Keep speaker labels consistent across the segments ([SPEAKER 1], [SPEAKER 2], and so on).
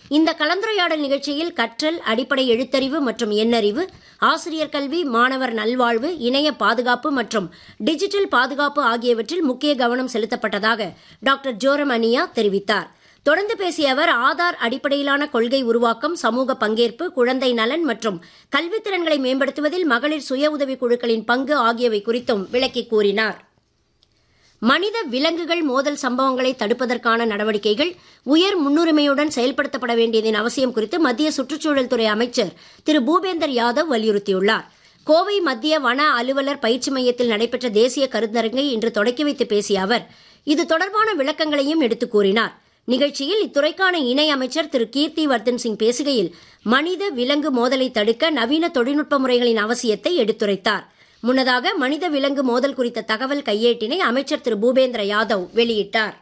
[SPEAKER 1] இந்த கலந்துரையாடல் நிகழ்ச்சியில் கற்றல் அடிப்படை எழுத்தறிவு மற்றும் எண்ணறிவு ஆசிரியர் கல்வி மாணவர் நல்வாழ்வு இணைய பாதுகாப்பு மற்றும் டிஜிட்டல் பாதுகாப்பு ஆகியவற்றில் முக்கிய கவனம் செலுத்தப்பட்டதாக டாக்டர் ஜோரம் அனியா தெரிவித்தார் தொடர்ந்து பேசிய அவர் ஆதார் அடிப்படையிலான கொள்கை உருவாக்கம் சமூக பங்கேற்பு குழந்தை நலன் மற்றும் கல்வித்திறன்களை மேம்படுத்துவதில் மகளிர் சுய உதவிக் குழுக்களின் பங்கு ஆகியவை குறித்தும் விளக்கிக் கூறினார் மனித விலங்குகள் மோதல் சம்பவங்களை தடுப்பதற்கான நடவடிக்கைகள் உயர் முன்னுரிமையுடன் செயல்படுத்தப்பட வேண்டியதன் அவசியம் குறித்து மத்திய சுற்றுச்சூழல் துறை அமைச்சர் திரு பூபேந்தர் யாதவ் வலியுறுத்தியுள்ளார் கோவை மத்திய வன அலுவலர் பயிற்சி மையத்தில் நடைபெற்ற தேசிய கருத்தரங்கை இன்று தொடக்கி வைத்து பேசிய அவர் இது தொடர்பான விளக்கங்களையும் எடுத்துக் கூறினார் நிகழ்ச்சியில் இத்துறைக்கான இணை அமைச்சர் திரு கீர்த்தி வர்தன் சிங் பேசுகையில் மனித விலங்கு மோதலை தடுக்க நவீன தொழில்நுட்ப முறைகளின் அவசியத்தை எடுத்துரைத்தார் முன்னதாக மனித விலங்கு மோதல் குறித்த தகவல் கையேட்டினை அமைச்சர் திரு பூபேந்திர யாதவ் வெளியிட்டார்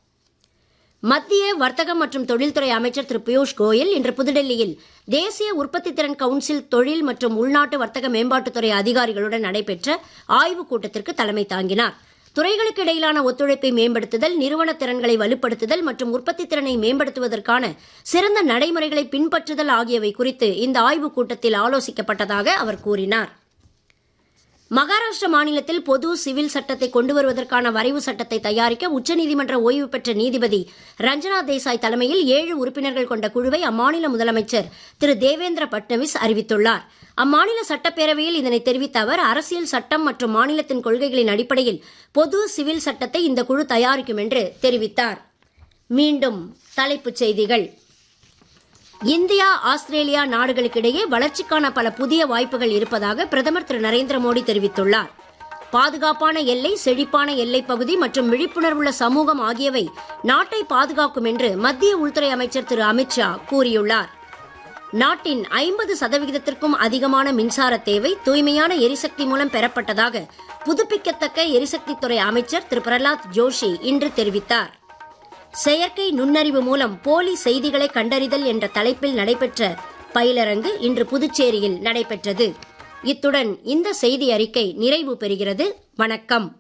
[SPEAKER 1] மத்திய வர்த்தகம் மற்றும் தொழில்துறை அமைச்சர் திரு பியூஷ் கோயல் இன்று புதுடெல்லியில் தேசிய உற்பத்தி திறன் கவுன்சில் தொழில் மற்றும் உள்நாட்டு வர்த்தக மேம்பாட்டுத்துறை அதிகாரிகளுடன் நடைபெற்ற ஆய்வுக் கூட்டத்திற்கு தலைமை தாங்கினார் துறைகளுக்கு இடையிலான ஒத்துழைப்பை மேம்படுத்துதல் நிறுவன திறன்களை வலுப்படுத்துதல் மற்றும் உற்பத்தி திறனை மேம்படுத்துவதற்கான சிறந்த நடைமுறைகளை பின்பற்றுதல் ஆகியவை குறித்து இந்த ஆய்வுக் கூட்டத்தில் ஆலோசிக்கப்பட்டதாக அவர் கூறினார் மகாராஷ்டிர மாநிலத்தில் பொது சிவில் சட்டத்தை கொண்டு வருவதற்கான வரைவு சட்டத்தை தயாரிக்க உச்சநீதிமன்ற ஓய்வு பெற்ற நீதிபதி ரஞ்சனா தேசாய் தலைமையில் ஏழு உறுப்பினர்கள் கொண்ட குழுவை அம்மாநில முதலமைச்சர் திரு தேவேந்திர பட்னவிஸ் அறிவித்துள்ளார் அம்மாநில சட்டப்பேரவையில் இதனை தெரிவித்த அவர் அரசியல் சட்டம் மற்றும் மாநிலத்தின் கொள்கைகளின் அடிப்படையில் பொது சிவில் சட்டத்தை இந்த குழு தயாரிக்கும் என்று தெரிவித்தார் மீண்டும் தலைப்புச் செய்திகள் இந்தியா ஆஸ்திரேலியா நாடுகளுக்கிடையே வளர்ச்சிக்கான பல புதிய வாய்ப்புகள் இருப்பதாக பிரதமர் திரு நரேந்திர மோடி தெரிவித்துள்ளார் பாதுகாப்பான எல்லை செழிப்பான எல்லைப் பகுதி மற்றும் விழிப்புணர்வுள்ள சமூகம் ஆகியவை நாட்டை பாதுகாக்கும் என்று மத்திய உள்துறை அமைச்சர் திரு அமித்ஷா கூறியுள்ளார் நாட்டின் ஐம்பது சதவிகிதத்திற்கும் அதிகமான மின்சார தேவை தூய்மையான எரிசக்தி மூலம் பெறப்பட்டதாக புதுப்பிக்கத்தக்க எரிசக்தித்துறை அமைச்சர் திரு பிரகலாத் ஜோஷி இன்று தெரிவித்தார் செயற்கை நுண்ணறிவு மூலம் போலி செய்திகளை கண்டறிதல் என்ற தலைப்பில் நடைபெற்ற பயிலரங்கு இன்று புதுச்சேரியில் நடைபெற்றது இத்துடன் இந்த செய்தி அறிக்கை நிறைவு பெறுகிறது வணக்கம்